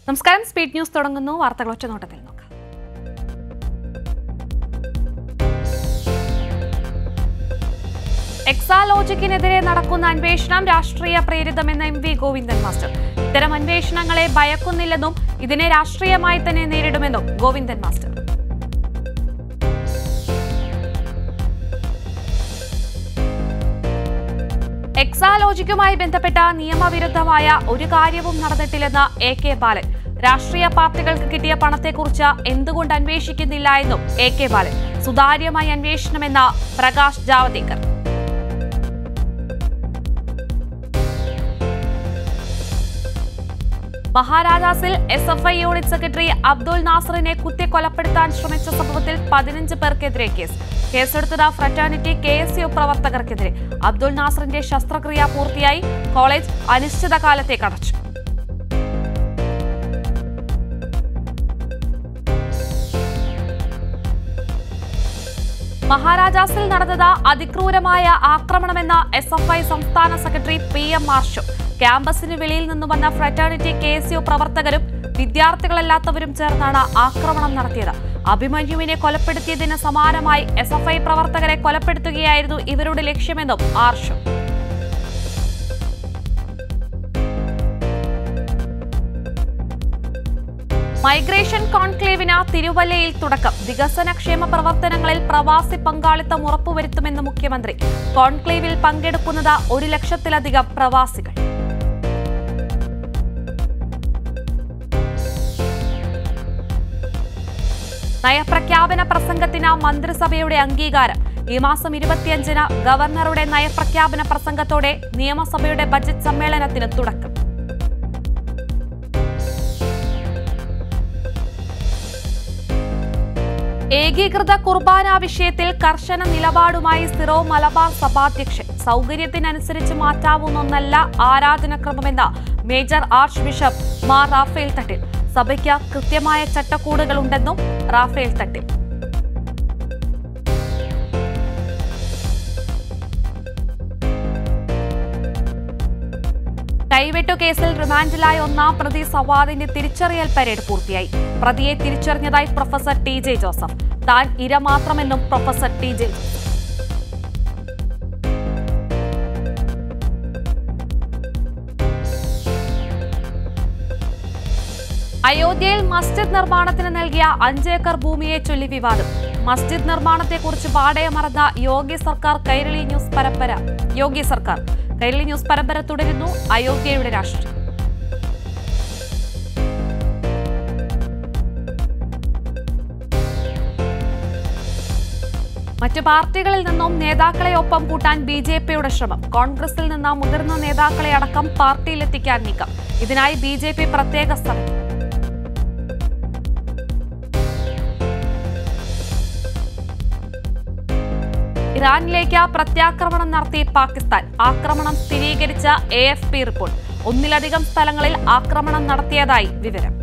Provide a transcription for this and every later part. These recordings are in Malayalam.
നമസ്കാരം സ്പീഡ് ന്യൂസ് തുടങ്ങുന്നു വാർത്തകൾ ഒറ്റനോട്ടത്തിൽ നോക്കാം എക്സാലോജിക്കിനെതിരെ നടക്കുന്ന അന്വേഷണം രാഷ്ട്രീയ പ്രേരിതമെന്ന് എം വി ഗോവിന്ദൻ മാസ്റ്റർ ഇത്തരം അന്വേഷണങ്ങളെ ഭയക്കുന്നില്ലെന്നും ഇതിനെ രാഷ്ട്രീയമായി തന്നെ നേരിടുമെന്നും ഗോവിന്ദൻ മാസ്റ്റർ എക്സാലോജിക്കുമായി ബന്ധപ്പെട്ട നിയമവിരുദ്ധമായ ഒരു കാര്യവും നടന്നിട്ടില്ലെന്ന് എ കെ ബാലൻ രാഷ്ട്രീയ പാർട്ടികൾക്ക് കിട്ടിയ പണത്തെക്കുറിച്ച് എന്തുകൊണ്ട് അന്വേഷിക്കുന്നില്ല എന്നും എ കെ ബാലൻ സുതാര്യമായി അന്വേഷണമെന്ന പ്രകാശ് ജാവദേക്കർ മഹാരാജാസിൽ S F I unit secretary Abdul നാസറിനെ കുത്തിക്കൊലപ്പെടുത്താൻ ശ്രമിച്ച സംഭവത്തിൽ പതിനഞ്ച് പേർക്കെതിരെ കേസ് കേസെടുത്തത് ഫ്രറ്റേണിറ്റി കെ എസ് യു പ്രവർത്തകർക്കെതിരെ അബ്ദുൾ നാസറിന്റെ ശസ്ത്രക്രിയ പൂർത്തിയായി കോളേജ് അനിശ്ചിതകാലത്തേക്ക് അടച്ചു മഹാരാജാസിൽ നടന്നത് അതിക്രൂരമായ ആക്രമണമെന്ന എസ് എഫ് ഐ സംസ്ഥാന സെക്രട്ടറി പി എം മാർഷു ക്യാമ്പസിന് വെളിയിൽ നിന്ന് വന്ന ഫ്രറ്റേണിറ്റി കെ എസ് യു പ്രവർത്തകരും വിദ്യാർത്ഥികളല്ലാത്തവരും ചേർന്നാണ് ആക്രമണം നടത്തിയത് അഭിമന്യുവിനെ കൊലപ്പെടുത്തിയതിന് സമാനമായി എസ് എഫ് ഐ പ്രവർത്തകരെ കൊലപ്പെടുത്തുകയായിരുന്നു ഇവരുടെ ലക്ഷ്യമെന്നും ആർഷു മൈഗ്രേഷൻ കോൺക്ലേവിന് തിരുവല്ലയിൽ തുടക്കം വികസനക്ഷേമ പ്രവർത്തനങ്ങളിൽ പ്രവാസി പങ്കാളിത്തം ഉറപ്പുവരുത്തുമെന്ന് മുഖ്യമന്ത്രി കോൺക്ലേവിൽ പങ്കെടുക്കുന്നത് ഒരു ലക്ഷത്തിലധികം പ്രവാസികൾ നയപ്രഖ്യാപന പ്രസംഗത്തിന് മന്ത്രിസഭയുടെ അംഗീകാരം ഈ മാസം ഇരുപത്തിയഞ്ചിന് ഗവർണറുടെ നയപ്രഖ്യാപന പ്രസംഗത്തോടെ നിയമസഭയുടെ ബജറ്റ് സമ്മേളനത്തിന് തുടക്കം ഏകീകൃത കുർബാന വിഷയത്തിൽ കർശന നിലപാടുമായി സിറോ മലബാർ സഭാധ്യക്ഷൻ സൗകര്യത്തിനനുസരിച്ച് മാറ്റാവുന്ന ഒന്നല്ല ആരാധനക്രമമെന്ന് major archbishop Mar Raphael Thattil സഭയ്ക്ക് കൃത്യമായ ചട്ടക്കൂടുകളുണ്ടെന്നും റാഫേൽ തട്ടിൽ കൈവെട്ടു കേസിൽ റിമാൻഡിലായ ഒന്നാം പ്രതി സവാദിന്റെ തിരിച്ചറിയൽ പരേഡ് പൂർത്തിയായി പ്രതിയെ തിരിച്ചറിഞ്ഞതായി പ്രൊഫസർ ടി ജെ ജോസഫ് താൻ ഇര മാത്രമെന്നും പ്രൊഫസർ ടി ജെ ജോസഫ് അയോധ്യയിൽ മസ്ജിദ് നിർമ്മാണത്തിന് നൽകിയ അഞ്ച് ഏക്കർ ഭൂമിയെ ചൊല്ലി വിവാദം മസ്ജിദ് നിർമ്മാണത്തെക്കുറിച്ച് പാടയെ മറന്ന യോഗി സർക്കാർ കൈരളി ന്യൂസ് പരമ്പര യോഗി സർക്കാർ കൈരളി ന്യൂസ് പരമ്പര തുടരുന്നു അയോധ്യയുടെ രാഷ്ട്രീയം മറ്റു പാർട്ടികളിൽ നിന്നും നേതാക്കളെ ഒപ്പം കൂട്ടാൻ ബി ജെ പിയുടെ ശ്രമം കോൺഗ്രസിൽ നിന്ന് മുതിർന്ന നേതാക്കളെ അടക്കം പാർട്ടിയിലെത്തിക്കാൻ നീക്കം ഇതിനായി ബി ജെ പി പ്രത്യേക സമിതി ഇറാനിലേക്ക് പ്രത്യാക്രമണം നടത്തി പാകിസ്ഥാൻ ആക്രമണം സ്ഥിരീകരിച്ച എ എഫ് പി റിപ്പോർട്ട് ഒന്നിലധികം സ്ഥലങ്ങളിൽ ആക്രമണം നടത്തിയതായി വിവരം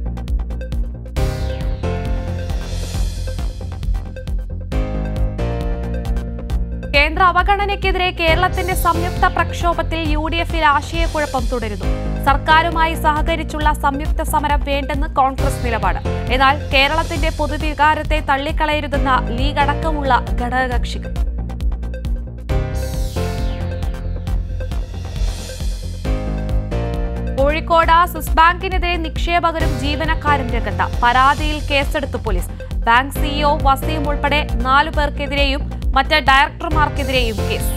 കേന്ദ്ര അവഗണനയ്ക്കെതിരെ കേരളത്തിന്റെ സംയുക്ത പ്രക്ഷോഭത്തിൽ യു ഡി എഫിൽ ആശയക്കുഴപ്പം തുടരുന്നു സർക്കാരുമായി സഹകരിച്ചുള്ള സംയുക്ത സമരം വേണ്ടെന്ന് കോൺഗ്രസ് നിലപാട് എന്നാൽ കേരളത്തിന്റെ പൊതുവികാരത്തെ തള്ളിക്കളയരുതെന്ന ലീഗ് അടക്കമുള്ള ഘടകകക്ഷികൾ കോഴിക്കോട് സ്വിസ് ബാങ്കിനെതിരെ നിക്ഷേപകരും ജീവനക്കാരും രംഗത്ത് പരാതിയിൽ കേസെടുത്തു പോലീസ് ബാങ്ക് സിഇഒ വസീം ഉൾപ്പെടെ നാലു പേർക്കെതിരെയും മറ്റ് ഡയറക്ടർമാർക്കെതിരെയും കേസ്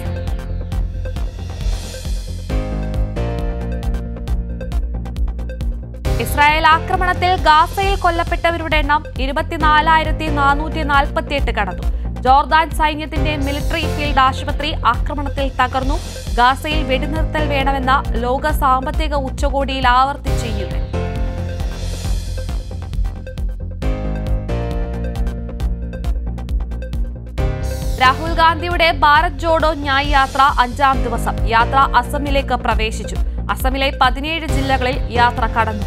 ഇസ്രായേൽ ആക്രമണത്തിൽ ഗാസയിൽ കൊല്ലപ്പെട്ടവരുടെ എണ്ണം ഇരുപത്തിനാലായിരത്തി നാനൂറ്റി നാൽപ്പത്തിയെട്ട് കടന്നു ജോർദാൻ സൈന്യത്തിന്റെ മിലിറ്ററി ഫീൽഡ് ആശുപത്രി ആക്രമണത്തിൽ തകർന്നു ഗാസയിൽ വെടിനിർത്തൽ വേണമെന്ന ലോക സാമ്പത്തിക ഉച്ചകോടിയിൽ ആവർത്തിച്ച് യു എൻ രാഹുൽ ഗാന്ധിയുടെ ഭാരത് ജോഡോ ന്യായ് യാത്ര അഞ്ചാം ദിവസം യാത്ര അസമിലേക്ക് പ്രവേശിച്ചു അസമിലെ പതിനേഴ് ജില്ലകളിൽ യാത്ര കടന്നു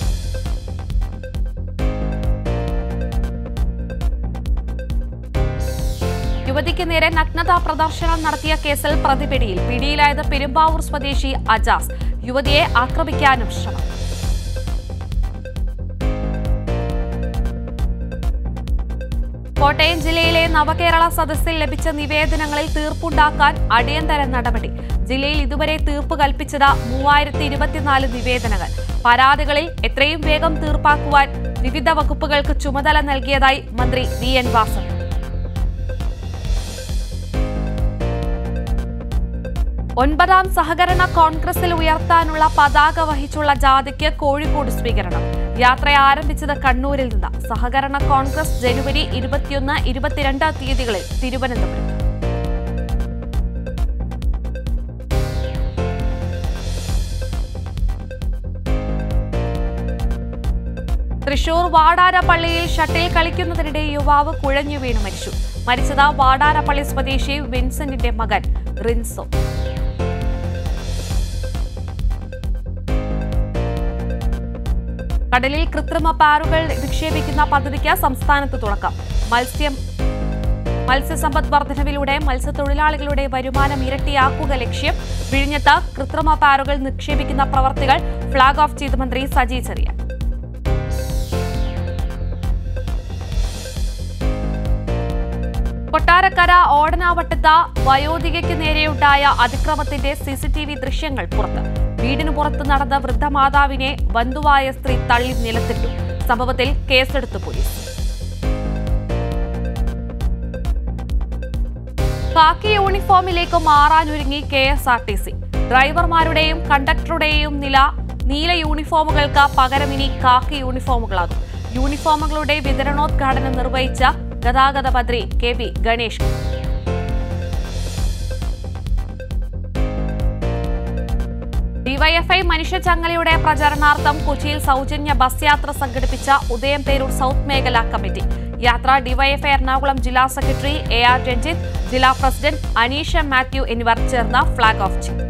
യുവതിക്ക് നേരെ നഗ്നതാ പ്രദർശനം നടത്തിയ കേസിൽ പ്രതി പിടിയിൽ പിടിയിലായത് പെരുമ്പാവൂർ സ്വദേശി അജാസ് യുവതിയെ ആക്രമിക്കാനും ശ്രമം കോട്ടയം ജില്ലയിലെ നവകേരള സദസ്സിൽ ലഭിച്ച നിവേദനങ്ങളിൽ തീർപ്പുണ്ടാക്കാൻ അടിയന്തര നടപടി ജില്ലയിൽ ഇതുവരെ തീർപ്പ് കൽപ്പിച്ചത് മൂവായിരത്തി ഇരുപത്തിനാല് നിവേദനങ്ങൾ പരാതികളിൽ എത്രയും വേഗം തീർപ്പാക്കുവാൻ വിവിധ വകുപ്പുകൾക്ക് ചുമതല നൽകിയതായി മന്ത്രി വി എൻ വാസൻ ഒൻപതാം സഹകരണ കോൺഗ്രസിൽ ഉയർത്താനുള്ള പതാക വഹിച്ചുള്ള ജാഥയ്ക്ക് കോഴിക്കോട് സ്വീകരണം യാത്ര ആരംഭിച്ചത് കണ്ണൂരിൽ നിന്ന് സഹകരണ കോൺഗ്രസ് ജനുവരി ഇരുപത്തിയൊന്ന് ഇരുപത്തിരണ്ട് തീയതികളിൽ തിരുവനന്തപുരത്ത് തൃശൂർ വാടാരപ്പള്ളിയിൽ ഷട്ടിൽ കളിക്കുന്നതിനിടെ യുവാവ് കുഴഞ്ഞു വീണ് മരിച്ചു മരിച്ചത് വാടാരപ്പള്ളി സ്വദേശി വിൻസെന്റിന്റെ മകൻ റിൻസോ കടലിൽ കൃത്രിമ പാറുകൾ നിക്ഷേപിക്കുന്ന പദ്ധതിക്ക് സംസ്ഥാനത്ത് തുടക്കം മത്സ്യം മത്സ്യസമ്പദ് വർധനവിലൂടെ മത്സ്യത്തൊഴിലാളികളുടെ വരുമാനം ഇരട്ടിയാക്കുക ലക്ഷ്യം വിഴിഞ്ഞത്ത് കൃത്രിമ പാറുകൾ നിക്ഷേപിക്കുന്ന പ്രവർത്തികൾ ഫ്ളാഗ് ഓഫ് ചെയ്ത മന്ത്രി സജി ചെറിയാൻ കൊട്ടാരക്കര ഓടനാവട്ടത്ത് വയോധികയ്ക്ക് നേരെയുണ്ടായ അതിക്രമത്തിന്റെ സിസിടിവി ദൃശ്യങ്ങൾ പുറത്ത് വീടിന് പുറത്ത് നടന്ന വൃദ്ധമാതാവിനെ ബന്ധുവായ സ്ത്രീ തള്ളി നിലത്തിട്ടു സംഭവത്തിൽ കേസെടുത്തു പോലീസ് കാക്കി യൂണിഫോമിലേക്ക് മാറാനൊരുങ്ങി K S R T C ഡ്രൈവർമാരുടെയും കണ്ടക്ടറുടെയും നില നീല യൂണിഫോമുകൾക്ക് പകരം ഇനി കാക്കി യൂണിഫോമുകളാകും യൂണിഫോമുകളുടെ വിതരണോദ്ഘാടനം നിർവഹിച്ച ഗതാഗത മന്ത്രി കെ വി ഗണേഷ് ഡിവൈഎഫ്ഐ മനുഷ്യചങ്ങലയുടെ പ്രചരണാർത്ഥം കൊച്ചിയിൽ സൗജന്യ ബസ് യാത്ര സംഘടിപ്പിച്ച ഉദയം പേരൂർ സൗത്ത് മേഖലാ കമ്മിറ്റി യാത്ര ഡിവൈഎഫ്ഐ എറണാകുളം ജില്ലാ സെക്രട്ടറി എ ആർ രഞ്ജിത്ത് ജില്ലാ പ്രസിഡന്റ് അനീഷ മാത്യു എന്നിവർ ചേർന്ന് ഫ്ളാഗ് ഓഫ് ചെയ്തു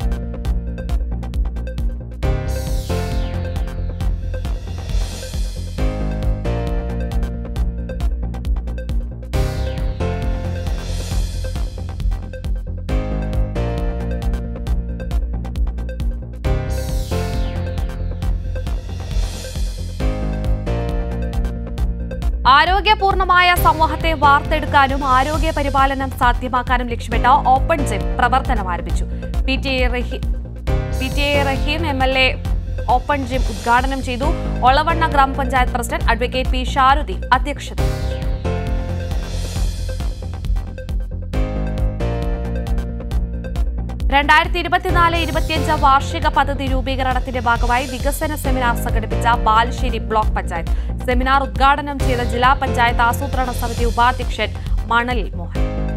ആരോഗ്യപൂർണമായ സമൂഹത്തെ വാർത്തെടുക്കാനും ആരോഗ്യ പരിപാലനം സാധ്യമാക്കാനും ലക്ഷ്യമിട്ട് ഓപ്പൺ ജിം പ്രവർത്തനം ആരംഭിച്ചു P T A Rahim P T A Rahim M L A open gym ഉദ്ഘാടനം ചെയ്തു ഒളവണ്ണ ഗ്രാമപഞ്ചായത്ത് പ്രസിഡന്റ് അഡ്വക്കേറ്റ് പി ഷാരുദ്ദീൻ അധ്യക്ഷത വഹിച്ചു. രണ്ടായിരത്തി ഇരുപത്തിനാല് ഇരുപത്തിയഞ്ച് വാർഷിക പദ്ധതി രൂപീകരണത്തിന്റെ ഭാഗമായി വികസന സെമിനാർ സംഘടിപ്പിച്ച ബാലുശ്ശേരി ബ്ലോക്ക് പഞ്ചായത്ത് സെമിനാർ ഉദ്ഘാടനം ചെയ്ത ജില്ലാ പഞ്ചായത്ത് ആസൂത്രണ സമിതി ഉപാധ്യക്ഷൻ മണലിൽ മോഹൻ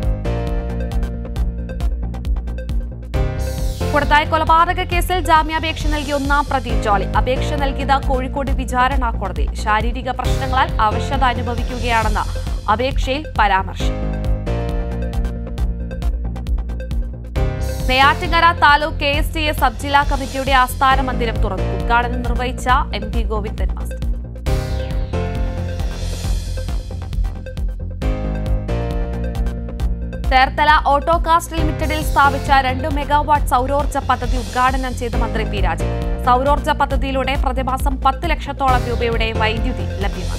കൊടുത്തായി കൊലപാതക കേസിൽ ജാമ്യാപേക്ഷ നൽകിയ ഒന്നാം പ്രതി ജോളി അപേക്ഷ നൽകിയത് കോഴിക്കോട് വിചാരണ കോടതിയിൽ ശാരീരിക പ്രശ്നങ്ങളാൽ അവശത അനുഭവിക്കുകയാണെന്ന അപേക്ഷയിൽ പരാമർശം Neyyattinkara taluk K S T A sub ജില്ലാ കമ്മിറ്റിയുടെ ആസ്ഥാന മന്ദിരം തുറന്നു ഉദ്ഘാടനം നിർവഹിച്ച M T Govindan master Cherthala Autokast ലിമിറ്റഡിൽ സ്ഥാപിച്ച രണ്ട് മെഗാവാട്ട് സൗരോർജ്ജ പദ്ധതി ഉദ്ഘാടനം ചെയ്ത മന്ത്രി പി രാജൻ സൗരോർജ്ജ പദ്ധതിയിലൂടെ പ്രതിമാസം പത്ത് ലക്ഷത്തോളം രൂപയുടെ വൈദ്യുതി ലഭ്യമാണ്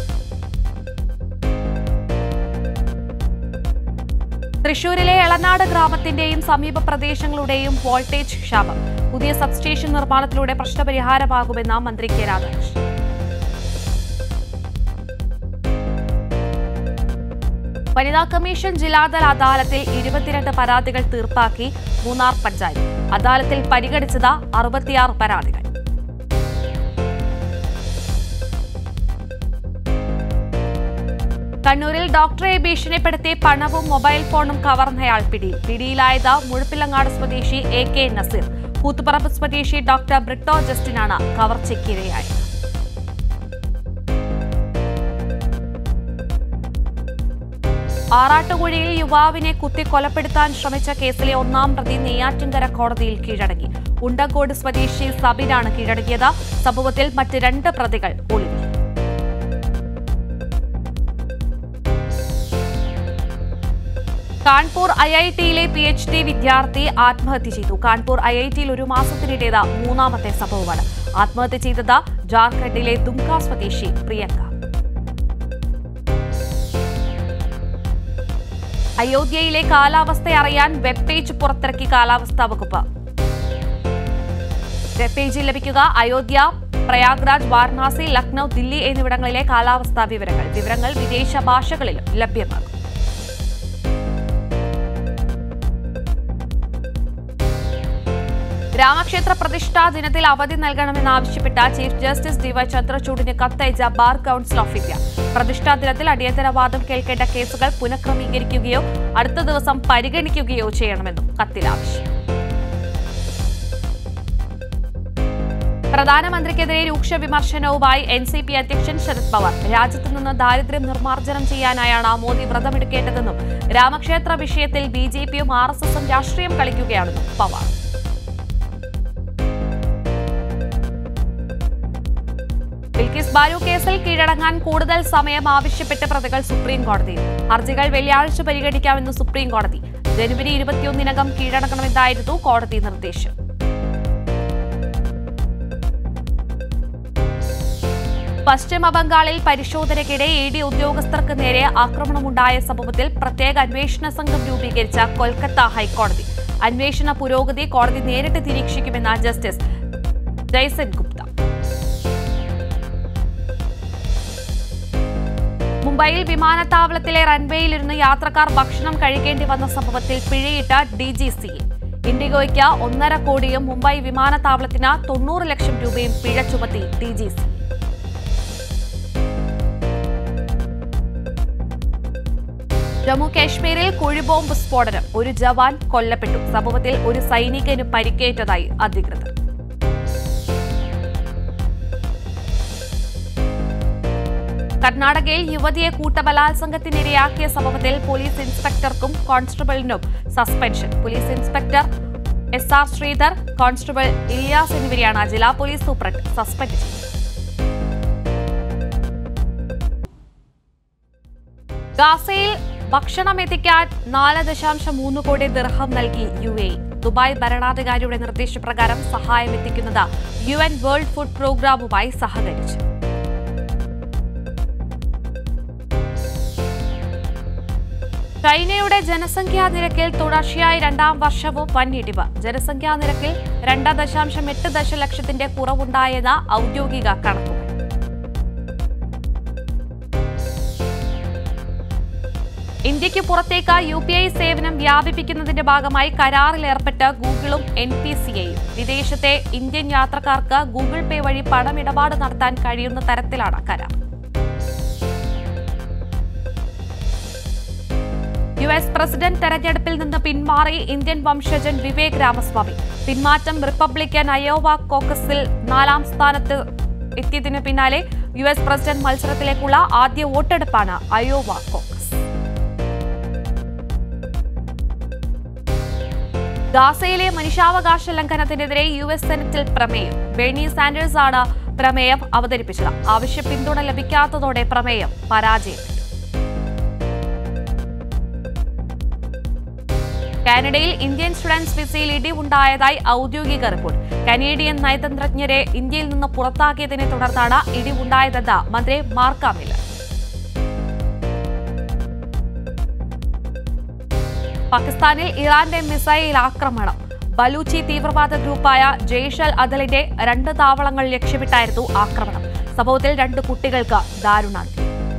തൃശൂരിലെ എളനാട് ഗ്രാമത്തിന്റെയും സമീപ പ്രദേശങ്ങളുടെയും വോൾട്ടേജ് ക്ഷാമം പുതിയ സബ്സ്റ്റേഷൻ നിർമ്മാണത്തിലൂടെ പ്രശ്നപരിഹാരമാകുമെന്ന് മന്ത്രി കെ രാധാകൃഷ്ണൻ വനിതാ കമ്മീഷൻ ജില്ലാതല അദാലത്തിൽ ഇരുപത്തിരണ്ട് പരാതികൾ തീർപ്പാക്കി മൂന്നാർ പഞ്ചായത്ത് അദാലത്തിൽ പരിഗണിച്ചത് അറുപത്തിയാറ് പരാതികൾ കണ്ണൂരിൽ ഡോക്ടറെ ഭീഷണിപ്പെടുത്തി പണവും മൊബൈൽ ഫോണും കവർന്നയാൾ പിടിയിൽ പിടിയിലായത് മുഴപ്പിലങ്ങാട് സ്വദേശി എ കെ നസീർ കൂത്തുപറമ്പ് സ്വദേശി ഡോക്ടർ ബ്രിട്ടോ ജസ്റ്റിനാണ് കവർച്ചയ്ക്കിരയായത് ആറാട്ടുകുഴിയിൽ യുവാവിനെ കുത്തി കൊലപ്പെടുത്താൻ ശ്രമിച്ച കേസിലെ ഒന്നാം പ്രതി നെയ്യാറ്റിൻകര കോടതിയിൽ കീഴടങ്ങി ഉണ്ടങ്കോട് സ്വദേശി സബിനാണ് കീഴടങ്ങിയത് സംഭവത്തിൽ മറ്റ് രണ്ട് പ്രതികൾ ഒളിവിൽ കാൺപൂർ ഐ ഐ ടിയിലെ പി എച്ച് ഡി വിദ്യാർത്ഥി ആത്മഹത്യ ചെയ്തു കാൺപൂർ ഐ ഐ ടിയിൽ ഒരു മാസത്തിനിടേത് മൂന്നാമത്തെ സംഭവമാണ് ആത്മഹത്യ ചെയ്തത് ജാർഖണ്ഡിലെ ദുംക സ്വദേശി പ്രിയങ്ക അയോധ്യയിലെ കാലാവസ്ഥ അറിയാൻ വെബ് പേജ് പുറത്തിറക്കി കാലാവസ്ഥാ വകുപ്പ് വെബ് പേജിൽ ലഭിക്കുക അയോധ്യ പ്രയാഗ്രാജ് വാരണാസി ലക്നൌ ദില്ലി എന്നിവിടങ്ങളിലെ കാലാവസ്ഥാ വിവരങ്ങൾ വിവരങ്ങൾ വിദേശ ഭാഷകളിലും ലഭ്യമാകും രാമക്ഷേത്ര പ്രതിഷ്ഠാ ദിനത്തിൽ അവധി നൽകണമെന്നാവശ്യപ്പെട്ട ചീഫ് ജസ്റ്റിസ് ഡി വൈ ചന്ദ്രചൂഡിന് കത്തയച്ച ബാർ കൌൺസിൽ ഓഫ് ഇന്ത്യ പ്രതിഷ്ഠാ ദിനത്തിൽ അടിയന്തരവാദം കേൾക്കേണ്ട കേസുകൾ പുനഃക്രമീകരിക്കുകയോ അടുത്ത ദിവസം പരിഗണിക്കുകയോ ചെയ്യണമെന്നും കത്തിൽ ആവശ്യം പ്രധാനമന്ത്രിക്കെതിരെ രൂക്ഷ വിമർശനവുമായി എൻ സി പി അധ്യക്ഷൻ ശരത് പവാർ രാജ്യത്ത് നിന്ന് ദാരിദ്ര്യം നിർമ്മാർജ്ജനം ചെയ്യാനായാണ് മോദി വ്രതമെടുക്കേണ്ടതെന്നും രാമക്ഷേത്ര വിഷയത്തിൽ ബി ജെ പിയും ആർ എസ് എസും രാഷ്ട്രീയം കളിക്കുകയാണെന്നും പവാർ ബിൽക്കിസ് ബാരു കേസിൽ കീഴടങ്ങാൻ കൂടുതൽ സമയം ആവശ്യപ്പെട്ട് പ്രതികൾ സുപ്രീം കോടതിയിൽ ഹർജികൾ വെള്ളിയാഴ്ച പരിഗണിക്കാമെന്ന് സുപ്രീം കോടതി ജനുവരി ഇരുപത്തിയൊന്നിനകം കീഴടങ്ങണമെന്നായിരുന്നു കോടതി നിർദ്ദേശം പശ്ചിമ ബംഗാളിൽ പരിശോധനയ്ക്കിടെ ഇ ഡി ഉദ്യോഗസ്ഥർക്ക് നേരെ ആക്രമണമുണ്ടായ സംഭവത്തിൽ പ്രത്യേക അന്വേഷണ സംഘം രൂപീകരിച്ച കൊൽക്കത്ത ഹൈക്കോടതി അന്വേഷണ പുരോഗതി കോടതി നേരിട്ട് നിരീക്ഷിക്കുമെന്ന് ജസ്റ്റിസ് ജയ്സൻ ഗുപ്ത മുംബൈയിൽ വിമാനത്താവളത്തിലെ റൺവേയിലിരുന്ന് യാത്രക്കാർ ഭക്ഷണം കഴിക്കേണ്ടി വന്ന സംഭവത്തിൽ പിഴയിട്ട ഡി ജി സി ഇൻഡിഗോയ്ക്ക് ഒന്നര കോടിയും മുംബൈ വിമാനത്താവളത്തിന് തൊണ്ണൂറ് ലക്ഷം രൂപയും പിഴ ചുമത്തി ഡി ജി സി ജമ്മു കാശ്മീരിൽ കുഴിബോംബ് സ്ഫോടനം ഒരു ജവാൻ കൊല്ലപ്പെട്ടു സംഭവത്തിൽ ഒരു സൈനികന് പരിക്കേറ്റതായി അധികൃതർ കർണാടകയിൽ യുവതിയെ കൂട്ടബലാത്സംഗത്തിനിരയാക്കിയ സംഭവത്തിൽ പോലീസ് ഇൻസ്പെക്ടർക്കും കോൺസ്റ്റബിളിനും suspension police inspector S R Sridhar constable Iliyas എന്നിവരെയാണ് ജില്ലാ പോലീസ് സൂപ്രണ്ട് സസ്പെൻഡ് ചെയ്തത് ഗാസയിൽ ഭക്ഷണം എത്തിക്കാൻ നാല് ദശാംശം മൂന്ന് കോടി ദിർഹം നൽകി യു എ ദുബായ് ഭരണാധികാരിയുടെ നിർദ്ദേശപ്രകാരം സഹായം എത്തിക്കുന്നത് യു എൻ വേൾഡ് ഫുഡ് പ്രോഗ്രാമുമായി സഹകരിച്ചു ചൈനയുടെ ജനസംഖ്യാ നിരക്കിൽ തുടർച്ചയായി രണ്ടാം വർഷവും വൻ ഇടിവ് ജനസംഖ്യാ നിരക്കിൽ രണ്ട് ദശാംശം എട്ട് ദശലക്ഷത്തിന്റെ കുറവുണ്ടായെന്ന് ഔദ്യോഗിക കണക്കുകൾ ഇന്ത്യക്ക് പുറത്തേക്ക് യു പി ഐ സേവനം വ്യാപിപ്പിക്കുന്നതിന്റെ ഭാഗമായി കരാറിലേർപ്പെട്ട് ഗൂഗിളും എൻ പി സി ഐയും വിദേശത്തെ ഇന്ത്യൻ യാത്രക്കാർക്ക് ഗൂഗിൾ പേ വഴി പണമിടപാട് നടത്താൻ കഴിയുന്ന തരത്തിലാണ് കരാർ യു എസ് പ്രസിഡന്റ് തെരഞ്ഞെടുപ്പിൽ നിന്ന് പിന്മാറി ഇന്ത്യൻ വംശജൻ വിവേക് രാമസ്വാമി പിന്മാറ്റം റിപ്പബ്ലിക്കൻ അയോവ കോക്കസിൽ നാലാം സ്ഥാനത്ത് എത്തിയതിനു പിന്നാലെ യു എസ് പ്രസിഡന്റ് മത്സരത്തിലേക്കുള്ള ആദ്യ വോട്ടെടുപ്പാണ് അയോവ കോക്കസ് ഗാസയിലെ മനുഷ്യാവകാശ ലംഘനത്തിനെതിരെ യു എസ് സെനറ്റിൽ പ്രമേയം ബേണി സാൻഡേഴ്സ് ആണ് പ്രമേയം അവതരിപ്പിച്ചത് ആവശ്യ പിന്തുണ ലഭിക്കാത്തതോടെ പ്രമേയം പരാജയപ്പെട്ടു കാനഡയിൽ ഇന്ത്യൻ സ്റ്റുഡൻസ് വിസയിൽ ഇടിവുണ്ടായതായി ഔദ്യോഗിക റിപ്പോർട്ട് കനേഡിയൻ നയതന്ത്രജ്ഞരെ ഇന്ത്യയിൽ നിന്ന് പുറത്താക്കിയതിനെ തുടർന്നാണ് ഇടിവുണ്ടായതെന്ന് മന്ത്രി മാർക്ക മില്ലർ പാകിസ്ഥാനിൽ ഇറാന്റെ മിസൈൽ ആക്രമണം ബലൂച്ചി തീവ്രവാദ ഗ്രൂപ്പായ ജെയ്ഷ് അൽ അദലിന്റെ രണ്ട് താവളങ്ങൾ ലക്ഷ്യമിട്ടായിരുന്നു ആക്രമണം സംഭവത്തിൽ രണ്ട് കുട്ടികൾക്ക് ദാരുണാന്ത്യം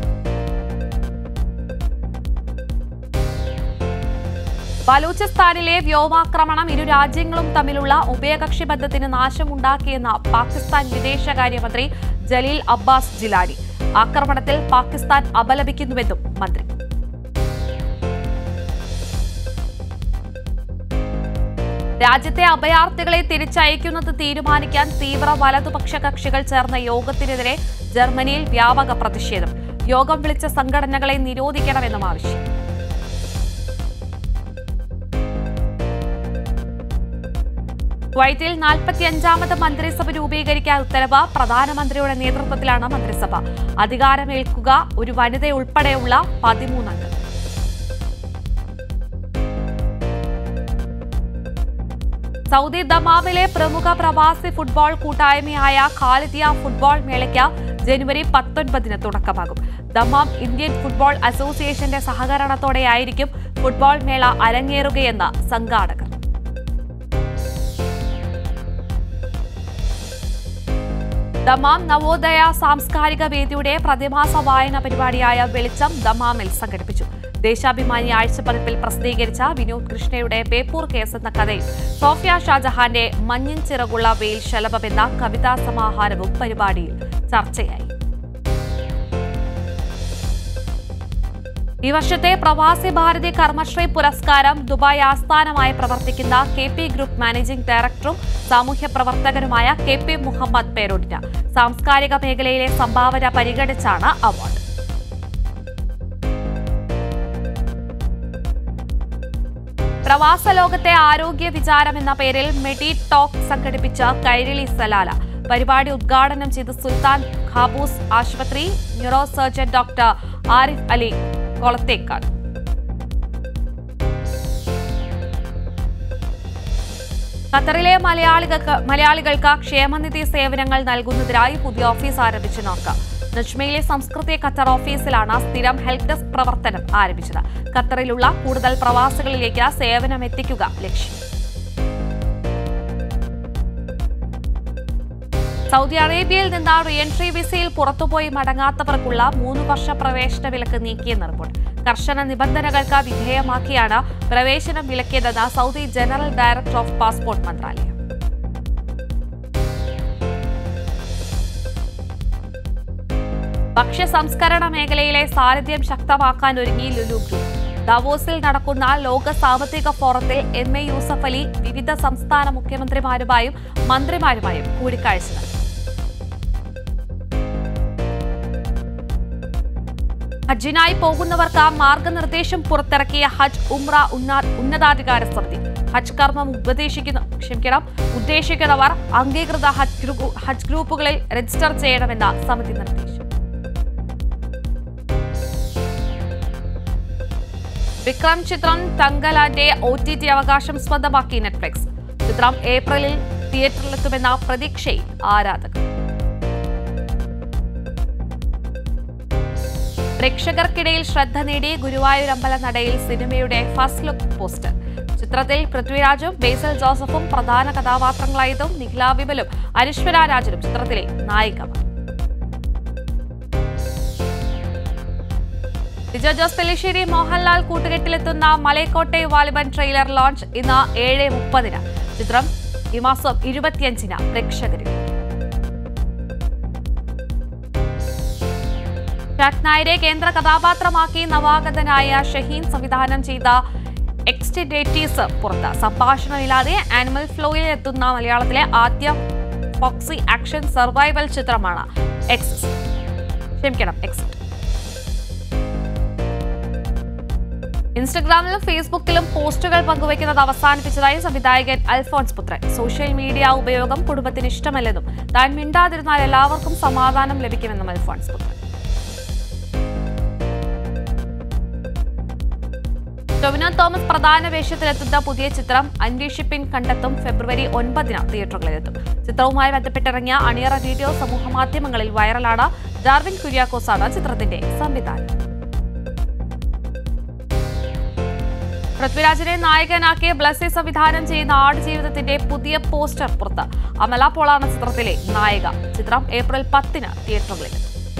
ബലൂചിസ്ഥാനിലെ വ്യോമാക്രമണം ഇരു രാജ്യങ്ങളും തമ്മിലുള്ള ഉഭയകക്ഷി ബന്ധത്തിന് നാശമുണ്ടാക്കിയെന്ന പാകിസ്ഥാൻ വിദേശകാര്യമന്ത്രി ജലീൽ അബ്ബാസ് ജിലാനി ആക്രമണത്തിൽ പാകിസ്ഥാൻ അപലപിക്കുന്നുവെന്നും മന്ത്രി രാജ്യത്തെ അഭയാർത്ഥികളെ തിരിച്ചയക്കുന്നത് തീരുമാനിക്കാൻ തീവ്ര വലതുപക്ഷ കക്ഷികൾ ചേർന്ന യോഗത്തിനെതിരെ ജർമ്മനിയിൽ വ്യാപക പ്രതിഷേധം യോഗം വിളിച്ച സംഘടനകളെ നിരോധിക്കണമെന്നും ആവശ്യം കുവൈറ്റിൽ നാൽപ്പത്തിയഞ്ചാമത് മന്ത്രിസഭ രൂപീകരിക്കാൻ ഉത്തരവ് പ്രധാനമന്ത്രിയുടെ നേതൃത്വത്തിലാണ് മന്ത്രിസഭ അധികാരമേൽക്കുക ഒരു വനിതയുൾപ്പെടെയുള്ള പതിമൂന്നംഗം സൗദി ദമാമിലെ പ്രമുഖ പ്രവാസി ഫുട്ബോൾ കൂട്ടായ്മയായ ഖാലിദിയ ഫുട്ബോൾ മേളയ്ക്ക് ജനുവരി പത്തൊൻപതിന് തുടക്കമാകും ദമാം ഇന്ത്യൻ ഫുട്ബോൾ അസോസിയേഷന്റെ സഹകരണത്തോടെയായിരിക്കും ഫുട്ബോൾ മേള അരങ്ങേറുകയെന്ന് സംഘാടകർ ദമാം നവോദയ സാംസ്കാരിക വേദിയുടെ പ്രതിമാസ വായന പരിപാടിയായ വെളിച്ചം ദമാമിൽ സംഘടിപ്പിച്ചു ദേശാഭിമാനി ആഴ്ചപ്പതിപ്പിൽ പ്രസിദ്ധീകരിച്ച വിനോദ് കൃഷ്ണയുടെ ബേപ്പൂർ കേസ് എന്ന കഥയും സോഫിയ ഷാജഹാന്റെ മഞ്ഞിൻ ചിറകുള്ള വെയിൽ ശലഭം എന്ന കവിതാ സമാഹാരവും പരിപാടിയിൽ ചർച്ചയായി ഈ വർഷത്തെ പ്രവാസി ഭാരതി കർമ്മശ്രീ പുരസ്കാരം ദുബായ് ആസ്ഥാനമായി പ്രവർത്തിക്കുന്ന കെ പി ഗ്രൂപ്പ് മാനേജിംഗ് ഡയറക്ടറും സാമൂഹ്യ പ്രവർത്തകനുമായ കെ പി മുഹമ്മദ് പേരോടിന് സാംസ്കാരിക മേഖലയിലെ സംഭാവന പരിഗണിച്ചാണ് അവാർഡ് പ്രവാസ ലോകത്തെ ആരോഗ്യ വിചാരം എന്ന പേരിൽ മെഡി ടോക്ക് സംഘടിപ്പിച്ച കൈരളി സലാല പരിപാടി ഉദ്ഘാടനം ചെയ്ത് സുൽത്താൻ ഖാബൂസ് ആശുപത്രി neurosurgeon doctor Arif Ali Kolathekkad ഖത്തറിലെ മലയാളികൾക്ക് മലയാളികൾക്ക് ക്ഷേമനിധി സേവനങ്ങൾ നൽകുന്നതിനായി പുതിയ ഓഫീസ് ആരംഭിച്ചു നോക്കാം നജ്മയിലെ സംസ്കൃതി ഖത്തർ ഓഫീസിലാണ് സ്ഥിരം ഹെൽപ്പ് ഡെസ്ക് പ്രവർത്തനം ആരംഭിച്ചത് ഖത്തറിലുള്ള കൂടുതൽ പ്രവാസികളിലേക്ക് സേവനം എത്തിക്കുക ലക്ഷ്യം സൗദി അറേബ്യയിൽ നിന്ന് റീഎൻട്രി വിസയിൽ പുറത്തുപോയി മടങ്ങാത്തവർക്കുള്ള മൂന്ന് വർഷ പ്രവേശന വിലക്ക് നീക്കിയെന്ന് റിപ്പോർട്ട് കർശന നിബന്ധനകൾക്ക് വിധേയമാക്കിയാണ് പ്രവേശനം വിലക്കിയതെന്ന് Saudi general director of passport മന്ത്രാലയം ഭക്ഷ്യ സംസ്കരണ മേഖലയിലെ സാന്നിധ്യം ശക്തമാക്കാൻ ഒരുങ്ങി ലുലു ഗ്രൂപ്പ് ദാവോസിൽ നടക്കുന്ന ലോക സാമ്പത്തിക ഫോറത്തിൽ എം എ യൂസഫ് അലി വിവിധ സംസ്ഥാന മുഖ്യമന്ത്രിമാരുമായും മന്ത്രിമാരുമായും കൂടിക്കാഴ്ച നടത്തി ഹജ്ജിനായി പോകുന്നവർക്ക് മാർഗനിർദ്ദേശം പുറത്തിറക്കിയ ഹജ്ജ് ഉംറ ഉന്ന- ഉന്നതാധികാര സമിതി ഹജ്ജ് കർമ്മം ഉപദേശിക്കുന്ന ക്ഷമിക്കണം ഉദ്ദേശിക്കുന്നവർ അംഗീകൃത ഹജ്ജ് ഗ്രൂ- ഹജ്ജ് ഗ്രൂപ്പുകളിൽ രജിസ്റ്റർ ചെയ്യണമെന്ന സമിതി നിർദ്ദേശം വിക്രം ചിത്രം തങ്കലാന്റെ ഒ ടി ടി അവകാശം സ്വന്തമാക്കി നെറ്റ്ഫ്ലിക്സ് ചിത്രം ഏപ്രിലിൽ തിയേറ്ററിലെത്തുമെന്ന പ്രതീക്ഷയിൽ ആരാധകർ പ്രേക്ഷകർക്കിടയിൽ ശ്രദ്ധ നേടി ഗുരുവായൂർ അമ്പല നടയിൽ സിനിമയുടെ ഫസ്റ്റ് ലുക്ക് പോസ്റ്റർ ചിത്രത്തിൽ പൃഥ്വിരാജും ബേസൽ ജോസഫും പ്രധാന കഥാപാത്രങ്ങളായതും നിഖില വിമലും അനശ്വര രാജനും ചിത്രത്തിലെ നായികമാർ ലിജോ ജോസ് പെല്ലിശ്ശേരി മോഹൻലാൽ കൂട്ടുകെട്ടിലെത്തുന്ന മലയക്കോട്ടെ വാലിബൻ ട്രെയിലർ ലോഞ്ച് ഇന്ന് ഏഴ് മുപ്പതിന് ചിത്രം ഈ മാസം ഇരുപത്തിയഞ്ചിന് പ്രേക്ഷകരിൽ ഷാക് നായരെ കേന്ദ്ര കഥാപാത്രമാക്കി നവാഗതനായ ഷഹീൻ സംവിധാനം ചെയ്ത എക്സ്റ്റിഡേറ്റീസ് പുറത്ത് സംഭാഷണമില്ലാതെ ആനിമൽ ഫ്ലോയിൽ എത്തുന്ന മലയാളത്തിലെ ആദ്യ ഫോക്സി ആക്ഷൻ സർവൈവൽ ചിത്രമാണ് എക്സിസ് ക്ഷമിക്കണം എക്സിറ്റ് ഇൻസ്റ്റഗ്രാമിലും ഫേസ്ബുക്കിലും പോസ്റ്റുകൾ പങ്കുവയ്ക്കുന്നത് അവസാനിപ്പിച്ചതായി സംവിധായകൻ അൽഫോൺസ് പുത്രൻ സോഷ്യൽ മീഡിയ ഉപയോഗം കുടുംബത്തിന് ഇഷ്ടമല്ലെന്നും താൻ മിണ്ടാതിരുന്നാൽ എല്ലാവർക്കും സമാധാനം ലഭിക്കുമെന്നും അൽഫോൺസ് പുത്രൻ ടൊവിനോ തോമസ് പ്രധാന വേഷത്തിലെത്തുന്ന പുതിയ ചിത്രം അന്വേഷിപ്പിൻ കണ്ടെത്തും ഫെബ്രുവരി ഒൻപതിന് തിയേറ്ററുകളിലെത്തും ചിത്രവുമായി ബന്ധപ്പെട്ടിറങ്ങിയ അണിയറ വീഡിയോ സമൂഹ മാധ്യമങ്ങളിൽ വൈറലാണ് ഡാർവിൻ കുര്യാക്കോസാണ് ചിത്രത്തിന്റെ സംവിധാനം പൃഥ്വിരാജിനെ നായകനാക്കി ബ്ലസ്സി സംവിധാനം ചെയ്യുന്ന ആടുജീവിതത്തിന്റെ പുതിയ പോസ്റ്റർ പുറത്ത് അമല പോളാണ് ചിത്രത്തിലെ നായിക ചിത്രം ഏപ്രിൽ പത്തിന് തിയേറ്ററുകളിലെത്തും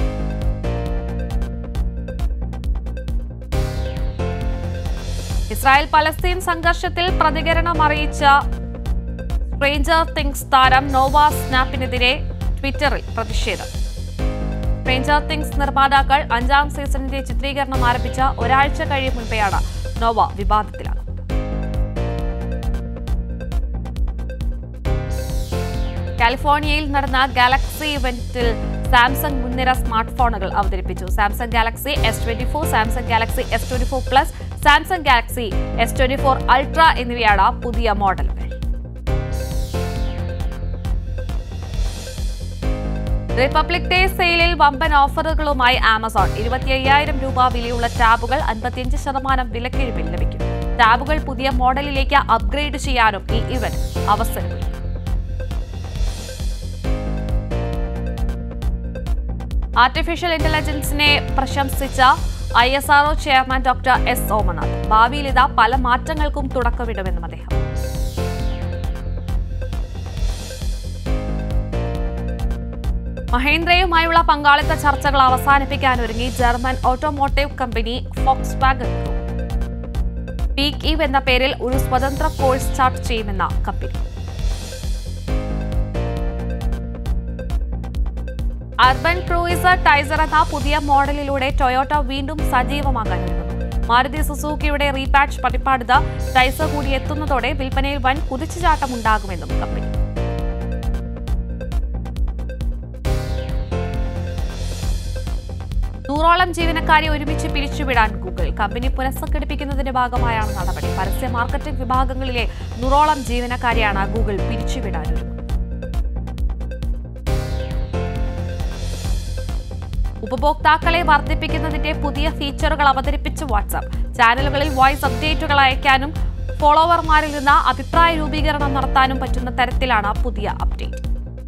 ഇസ്രായേൽ പലസ്തീൻ സംഘർഷത്തിൽ പ്രതികരണം അറിയിച്ച സ്ട്രേഞ്ചർ തിങ്സ് താരം നോവ സ്നാപ്പിനെതിരെ ട്വിറ്ററിൽ പ്രതിഷേധം സ്ട്രേഞ്ചർ തിങ്സ് നിർമ്മാതാക്കൾ അഞ്ചാം സീസണിന്റെ ചിത്രീകരണം ആരംഭിച്ച ഒരാഴ്ച കഴിയും മുൻപെയാണ് നോവ വിവാദത്തിലാകുന്നത് കാലിഫോർണിയയിൽ നടന്ന ഗാലക്സി ഇവന്റിൽ സാംസങ് മുൻനിര സ്മാർട്ട് ഫോണുകൾ അവതരിപ്പിച്ചു Samsung Galaxy S twenty four Samsung Galaxy S twenty four plus Samsung Galaxy S twenty four ultra എന്നിവയാണ് പുതിയ മോഡലുകൾ റിപ്പബ്ലിക് ഡേ സെയിലിൽ വമ്പൻ ഓഫറുകളുമായി ആമസോൺ ഇരുപത്തി അയ്യായിരം രൂപ വിലയുള്ള ടാബുകൾ അൻപത്തിയഞ്ച് ശതമാനം വിലക്കിഴിവിൽ ലഭിക്കും ടാബുകൾ പുതിയ മോഡലിലേക്ക് അപ്ഗ്രേഡ് ചെയ്യാനും ഈ ഇവന്റ് അവസരമൊരുക്കും ആർട്ടിഫിഷ്യൽ ഇന്റലിജൻസിനെ പ്രശംസിച്ച I S R O chairman doctor S Somanath ഭാവിയിൽ ഇതാ പല മാറ്റങ്ങൾക്കും തുടക്കമിടുമെന്നും അദ്ദേഹം മഹേന്ദ്രയുമായുള്ള പങ്കാളിത്ത ചർച്ചകൾ അവസാനിപ്പിക്കാൻ ഒരുങ്ങി German automotive company Volkswagen പീക്ക് ഈവ് എന്ന പേരിൽ ഒരു സ്വതന്ത്ര കോഴ്സ് സ്റ്റാർട്ട് ചെയ്യുമെന്ന കമ്പനി അർബൻ ക്രൂയിസർ ടൈസർ എന്ന പുതിയ മോഡലിലൂടെ ടൊയോട്ട വീണ്ടും സജീവമാകാൻ ഒരുങ്ങുന്നു മാരുതി സുസൂക്കിയുടെ റീപാച്ച് പതിപ്പാടുത ടൈസർ കൂടി എത്തുന്നതോടെ വിൽപ്പനയിൽ വൻ കുതിച്ചുചാട്ടം ഉണ്ടാകുമെന്നും കമ്പനി നൂറോളം ജീവനക്കാരെ ഒരുമിച്ച് പിരിച്ചുവിടാൻ ഗൂഗിൾ കമ്പനി പുനഃസംഘടിപ്പിക്കുന്നതിന്റെ ഭാഗമായാണ് നടപടി പരസ്യ മാർക്കറ്റിംഗ് വിഭാഗങ്ങളിലെ നൂറോളം ജീവനക്കാരെയാണ് ഗൂഗിൾ പിരിച്ചുവിടാൻ ഒരുങ്ങുന്നത് ഉപഭോക്താക്കളെ വർദ്ധിപ്പിക്കുന്നതിന്റെ പുതിയ ഫീച്ചറുകൾ അവതരിപ്പിച്ച് വാട്സാപ്പ് ചാനലുകളിൽ വോയിസ് അപ്ഡേറ്റുകൾ അയക്കാനും ഫോളോവർമാരിൽ നിന്ന് അഭിപ്രായ രൂപീകരണം നടത്താനും പറ്റുന്ന തരത്തിലാണ് പുതിയ അപ്ഡേറ്റ്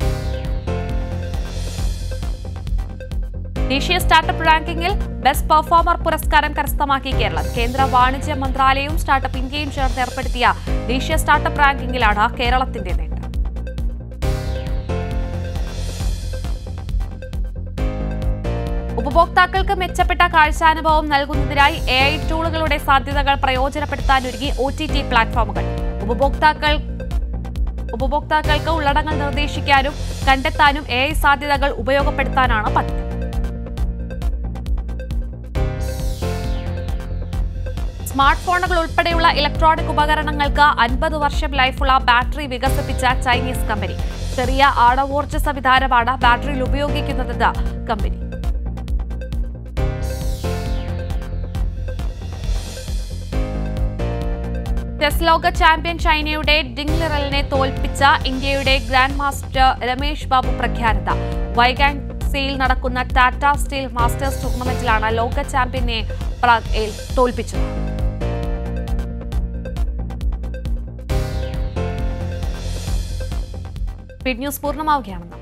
ദേശീയ സ്റ്റാർട്ടപ്പ് റാങ്കിങ്ങിൽ ബെസ്റ്റ് പെർഫോമർ പുരസ്കാരം കരസ്ഥമാക്കി കേരളം കേന്ദ്ര വാണിജ്യ മന്ത്രാലയവും സ്റ്റാർട്ടപ്പ് ഇന്ത്യയും ചേർന്ന് ഏർപ്പെടുത്തിയ ദേശീയ സ്റ്റാർട്ടപ്പ് റാങ്കിങ്ങിലാണ് കേരളത്തിന്റെ നേട്ടം ഉപഭോക്താക്കൾക്ക് മെച്ചപ്പെട്ട കാഴ്ചാനുഭവം നൽകുന്നതിനായി എ ഐ ടൂളുകളുടെ സാധ്യതകൾ പ്രയോജനപ്പെടുത്താനൊരുങ്ങി ഒ ടി ടി പ്ലാറ്റ്ഫോമുകൾ ഉപഭോക്താക്കൾ ഉപഭോക്താക്കൾക്ക് ഉള്ളടങ്ങൾ നിർദ്ദേശിക്കാനും കണ്ടെത്താനും എ ഐ സാധ്യതകൾ ഉപയോഗപ്പെടുത്താനാണ് പദ്ധതി സ്മാർട്ട് ഫോണുകൾ ഉൾപ്പെടെയുള്ള ഇലക്ട്രോണിക് ഉപകരണങ്ങൾക്ക് അൻപത് വർഷം ലൈഫുള്ള ബാറ്ററി വികസിപ്പിച്ച ചൈനീസ് കമ്പനി ചെറിയ ആണവോർജ്ജ സംവിധാനമാണ് ബാറ്ററിയിൽ ഉപയോഗിക്കുന്നതെന്ന് കമ്പനി ചെസ് ലോക ചാമ്പ്യൻ ചൈനയുടെ ഡിങ് ലിറലിനെ തോൽപ്പിച്ച ഇന്ത്യയുടെ ഗ്രാൻഡ് മാസ്റ്റർ രമേഷ് ബാബു പ്രഖ്യാപിത വൈഗാൻസിയിൽ നടക്കുന്ന ടാറ്റ സ്റ്റീൽ മാസ്റ്റേഴ്സ് ടൂർണമെന്റിലാണ് ലോക ചാമ്പ്യനെ പ്രാഗ് തോൽപ്പിച്ചത് സ്പീഡ് ന്യൂസ് പൂർണ്ണമാവുകയാണ്